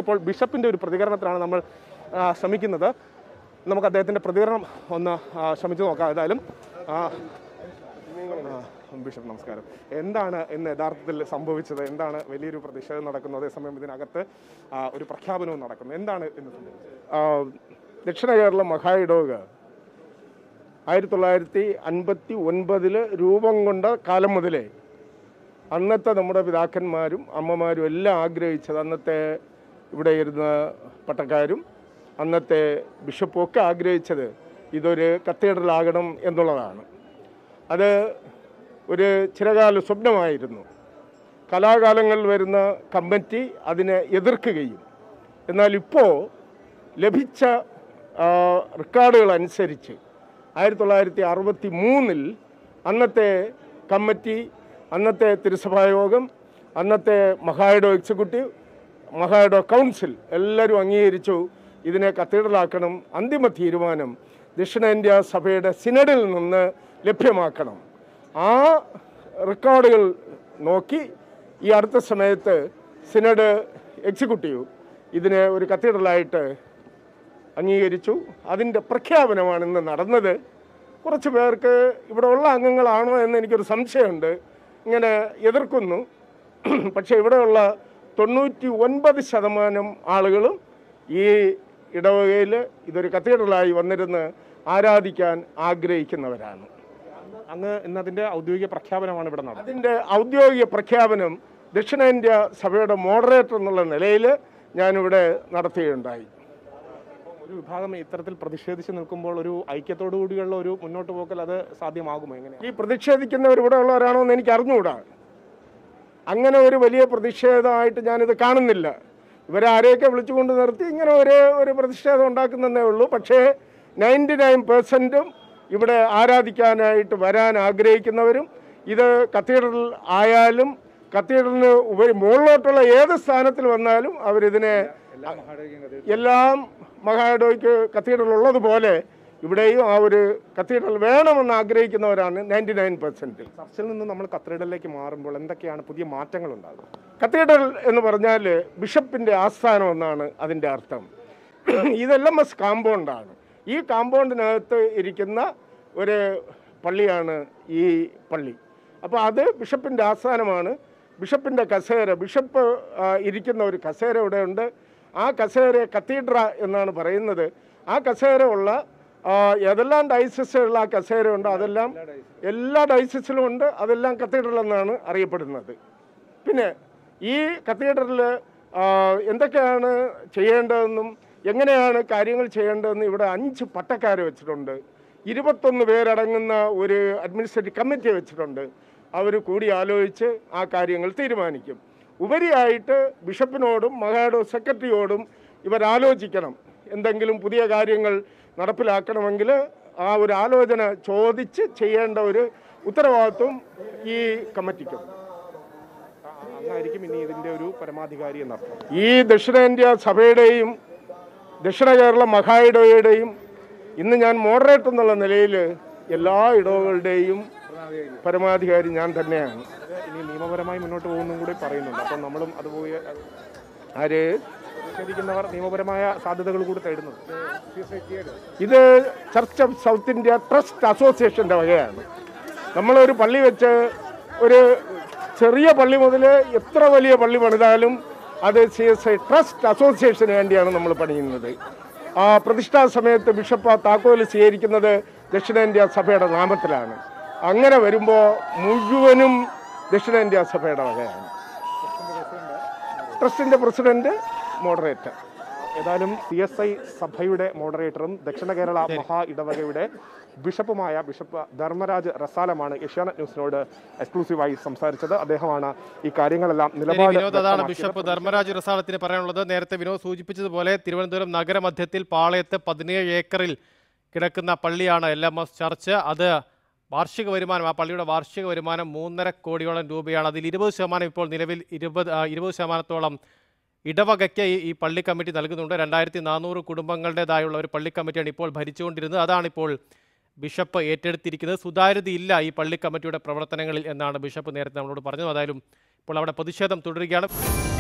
ഇപ്പോൾ ബിഷപ്പിന്റെ ഒരു പ്രതികരണത്തിലാണ് നമ്മൾ ആ, ശ്രമിക്കുന്നത് നമുക്ക് അദ്ദേഹത്തിന്റെ പ്രതികരണം ഒന്ന് ആ, ശ്രമിച്ചു നോക്കാം ഏതായാലും ആ, ആ, ബിഷപ്പ് നമസ്കാരം എന്താണ് ഇന്ന് യഥാർത്ഥത്തിൽ സംഭവിച്ചത് എന്താണ് വലിയൊരു പ്രതിഷേധം നടക്കുന്നത് അതേസമയം ഇതിനകത്ത് ആ, ഒരു പ്രഖ്യാപനവും നടക്കുന്നു എന്താണ് ഇന്ന് സംഭവിച്ചത് ആ, ദക്ഷിണ കേരള മഹായിടവക ആയിരത്തി തൊള്ളായിരത്തി അൻപത്തി ഒൻപതിൽ രൂപം കൊണ്ട കാലം മുതലേ അന്നത്തെ നമ്മുടെ പിതാക്കന്മാരും അമ്മമാരും എല്ലാം ആഗ്രഹിച്ചത് അന്നത്തെ ഇവിടെ ഇരുന്ന പട്ടക്കാരും അന്നത്തെ ബിഷപ്പും ഒക്കെ ആഗ്രഹിച്ചത് ഇതൊരു കത്തീഡ്രലാകണം എന്നുള്ളതാണ് അത് ഒരു ചിരകാല സ്വപ്നമായിരുന്നു കലാകാലങ്ങളിൽ വരുന്ന കമ്മിറ്റി അതിനെ എതിർക്കുകയും എന്നാൽ ഇപ്പോൾ ലഭിച്ച ആ, റെക്കോർഡുകൾ അനുസരിച്ച് ആയിരത്തി തൊള്ളായിരത്തി അറുപത്തി മൂന്നിൽ അന്നത്തെ കമ്മിറ്റി അന്നത്തെ തിരുസഭായോഗം അന്നത്തെ മഹായിഡോ എക്സിക്യൂട്ടീവ് മഹായിഡോ കൗൺസിൽ എല്ലാവരും അംഗീകരിച്ചു ഇതിനെ കത്തീഡ്രലാക്കണം അന്തിമ തീരുമാനം ദക്ഷിണേന്ത്യ സഭയുടെ സിനഡിൽ നിന്ന് ലഭ്യമാക്കണം ആ റെക്കോർഡുകൾ നോക്കി ഈ അടുത്ത സമയത്ത് സിനഡ് എക്സിക്യൂട്ടീവ് ഇതിനെ ഒരു കത്തീഡ്രലായിട്ട് അംഗീകരിച്ചു അതിൻ്റെ പ്രഖ്യാപനമാണ് ഇന്ന് നടന്നത് കുറച്ച് പേർക്ക് ഇവിടെ ഉള്ള അംഗങ്ങളാണോ എന്ന് എനിക്കൊരു സംശയമുണ്ട് ഇങ്ങനെ എതിർക്കുന്നു പക്ഷേ ഇവിടെയുള്ള തൊണ്ണൂറ്റി ഒൻപത് ശതമാനം ആളുകളും ഈ ഇടവകയിൽ ഇതൊരു കത്തീഡ്രലായി വന്നിരുന്ന് ആരാധിക്കാൻ ആഗ്രഹിക്കുന്നവരാണ് അങ്ങ് ഇന്ന് അതിന്റെ ഔദ്യോഗിക പ്രഖ്യാപനമാണ് ഇവിടെ നടന്നത് അതിൻ്റെ ഔദ്യോഗിക പ്രഖ്യാപനം ദക്ഷിണേന്ത്യ സഭയുടെ മോഡറേറ്റർ എന്നുള്ള നിലയിൽ ഞാനിവിടെ നടത്തുകയുണ്ടായി ഒരു വിഭാഗം ഇത്തരത്തിൽ പ്രതിഷേധിച്ച് നിൽക്കുമ്പോൾ ഒരു ഐക്യത്തോടു കൂടിയുള്ള ഒരു മുന്നോട്ട് പോക്കൽ അത് സാധ്യമാകുമോ എങ്ങനെയാണ് ഈ പ്രതിഷേധിക്കുന്നവർ ഇവിടെ ഉള്ളവരാണോ എന്ന് എനിക്ക് അറിഞ്ഞുകൂടാ അങ്ങനെ ഒരു വലിയ പ്രതിഷേധമായിട്ട് ഞാനിത് കാണുന്നില്ല ഇവരാരെയൊക്കെ വിളിച്ചുകൊണ്ട് നിർത്തി ഇങ്ങനെ ഒരേ ഒരു പ്രതിഷേധം ഉണ്ടാക്കുന്നതേ ഉള്ളൂ പക്ഷേ നയൻറ്റി നയൻ പെർസെൻറ്റും ഇവിടെ ആരാധിക്കാനായിട്ട് വരാൻ ആഗ്രഹിക്കുന്നവരും ഇത് കത്തീഡ്രൽ ആയാലും കത്തീഡ്രലിന് ഉപരി മുകളിലോട്ടുള്ള ഏത് സ്ഥാനത്തിൽ വന്നാലും അവരിതിനെ എല്ലാം മഹാഡോയ്ക്ക് കത്തീഡ്രൽ ഉള്ളതുപോലെ ഇവിടെയും ആ ഒരു കത്തീഡ്രൽ വേണമെന്ന് ആഗ്രഹിക്കുന്നവരാണ് നയൻറ്റി നയൻ പെർസെൻറ്റ് ചർച്ചിൽ നിന്ന് നമ്മൾ കത്തീഡ്രലിലേക്ക് മാറുമ്പോൾ എന്തൊക്കെയാണ് പുതിയ മാറ്റങ്ങൾ ഉണ്ടാകുന്നത് കത്തീഡ്രൽ എന്ന് പറഞ്ഞാൽ ബിഷപ്പിൻ്റെ ആസ്ഥാനം എന്നാണ് അതിൻ്റെ അർത്ഥം ഇത് എൽ എം എസ് കാമ്പൗണ്ടാണ് ഈ കാമ്പൗണ്ടിനകത്ത് ഇരിക്കുന്ന ഒരു പള്ളിയാണ് ഈ പള്ളി അപ്പോൾ അത് ബിഷപ്പിൻ്റെ ആസ്ഥാനമാണ് ബിഷപ്പിൻ്റെ കസേര ബിഷപ്പ് ആ, ഇരിക്കുന്ന ഒരു കസേര ഇവിടെ ഉണ്ട് ആ കസേര കത്തീഡ്ര എന്നാണ് പറയുന്നത് ആ കസേര ഉള്ള ആ, ഏതെല്ലാം ഡൈസിസുള്ള ആ കസേര ഉണ്ട് അതെല്ലാം എല്ലാ ഡൈസിസിലും ഉണ്ട് അതെല്ലാം കത്തീഡ്രൽ എന്നാണ് അറിയപ്പെടുന്നത് പിന്നെ ഈ കത്തീഡ്രലിൽ എന്തൊക്കെയാണ് ചെയ്യേണ്ടതെന്നും എങ്ങനെയാണ് കാര്യങ്ങൾ ചെയ്യേണ്ടതെന്നും ഇവിടെ അഞ്ച് പട്ടക്കാരെ വെച്ചിട്ടുണ്ട് ഇരുപത്തൊന്ന് പേരടങ്ങുന്ന ഒരു അഡ്മിനിസ്ട്രേറ്റീവ് കമ്മിറ്റി വെച്ചിട്ടുണ്ട് അവർ കൂടി ആലോചിച്ച് ആ കാര്യങ്ങൾ തീരുമാനിക്കും ഉപരിയായിട്ട് ബിഷപ്പിനോടും മഹാഡോ സെക്രട്ടറിയോടും ഇവരാലോചിക്കണം എന്തെങ്കിലും പുതിയ കാര്യങ്ങൾ നടപ്പിലാക്കണമെങ്കിൽ ആ ഒരു ആലോചന ചോദിച്ച് ചെയ്യേണ്ട ഒരു ഉത്തരവാദിത്വം ഈ കമ്മിറ്റിക്കുണ്ട് അങ്ങായിരിക്കും ഇനി ഇതിന്റെ ഒരു പരമാധികാരി എന്നർത്ഥം ഈ ദക്ഷിണേന്ത്യ സഭയുടെയും ദക്ഷിണ കേരള മഹായിടവയുടെയും ഇന്ന് ഞാൻ മോഡറേറ്റർ എന്നുള്ള നിലയിൽ എല്ലാ ഇടവകളുടെയും പരമാധികാരി ഞാൻ തന്നെയാണ് ഇത് ഇനി നിയമപരമായി മുന്നോട്ട് പോകുന്നതും കൂടി പറയുന്നുണ്ട് അപ്പം നമ്മളും അതുപോലെ ആര് പ്രതിഷേധിക്കുന്നവർ നിയമപരമായ സാധ്യതകൾ കൂടി തേടുന്നത് ഇത് church of south India trust അസോസിയേഷൻ്റെ വകയാണ് നമ്മളൊരു പള്ളി വെച്ച് ഒരു ചെറിയ പള്ളി മുതൽ എത്ര വലിയ പള്ളി പണിതാലും അത് സി എസ് ഐ ട്രസ്റ്റ് അസോസിയേഷന് വേണ്ടിയാണ് നമ്മൾ പണിയുന്നത് ആ പ്രതിഷ്ഠാ സമയത്ത് ബിഷപ്പ് ആ താക്കോല് സ്വീകരിക്കുന്നത് ദക്ഷിണേന്ത്യ സഭയുടെ നാമത്തിലാണ് അങ്ങനെ വരുമ്പോൾ മുഴുവനും ദക്ഷിണേന്ത്യ സഭയുടെ വകയാണ് ട്രസ്റ്റിൻ്റെ പ്രസിഡന്റ് മോഡറേറ്റർ ഏതായാലും സി എസ് ഐ സഭയുടെ മോഡറേറ്ററും ദക്ഷിണ കേരള മഹാ ഇടവകയുടെ ബിഷപ്പുമായ ബിഷപ്പ് ധർമ്മരാജ് റസാലമാണ് ഏഷ്യാനെറ്റ് ന്യൂസിനോട് എക്സ്ക്ലൂസീവായി സംസാരിച്ചത് അദ്ദേഹമാണ് ഈ കാര്യങ്ങളെല്ലാം ശരി, നിലപാട് വിനോദ് അതാണ് വ്യക്തമാക്കിയത്. ബിഷപ്പ് ധർമ്മരാജ് റസാളത്തിന് പറയാനുള്ളത് നേരത്തെ വിനോദ് സൂചിപ്പിച്ചതുപോലെ തിരുവനന്തപുരം നഗരമധ്യത്തിൽ പാളയത്ത് പതിനേഴ് ഏക്കറിൽ കിടക്കുന്ന പള്ളിയാണ് എൽ എം എസ് ചർച്ച് അത് വാർഷിക വരുമാനം ആ പള്ളിയുടെ വാർഷിക വരുമാനം മൂന്നര കോടിയോളം രൂപയാണ് അതിൽ ഇരുപത് ശതമാനം ഇപ്പോൾ നിലവിൽ ഇരുപത് ആ, ഇരുപത് ശതമാനത്തോളം ഇടവകയ്ക്ക് ഈ- ഈ പള്ളി കമ്മിറ്റി നൽകുന്നുണ്ട് രണ്ടായിരത്തി നാനൂറ് കുടുംബങ്ങളുടേതായുള്ള ഒരു പള്ളി കമ്മിറ്റിയാണ് ഇപ്പോൾ ഭരിച്ചുകൊണ്ടിരുന്നത് അതാണിപ്പോൾ ബിഷപ്പ് ഏറ്റെടുത്തിരിക്കുന്നത് സുതാര്യതയില്ല ഈ പള്ളി കമ്മിറ്റിയുടെ പ്രവർത്തനങ്ങളിൽ എന്നാണ് ബിഷപ്പ് നേരത്തെ നമ്മളോട് പറഞ്ഞത് അതായാലും ഇപ്പോൾ അവിടെ പ്രതിഷേധം തുടരുകയാണ്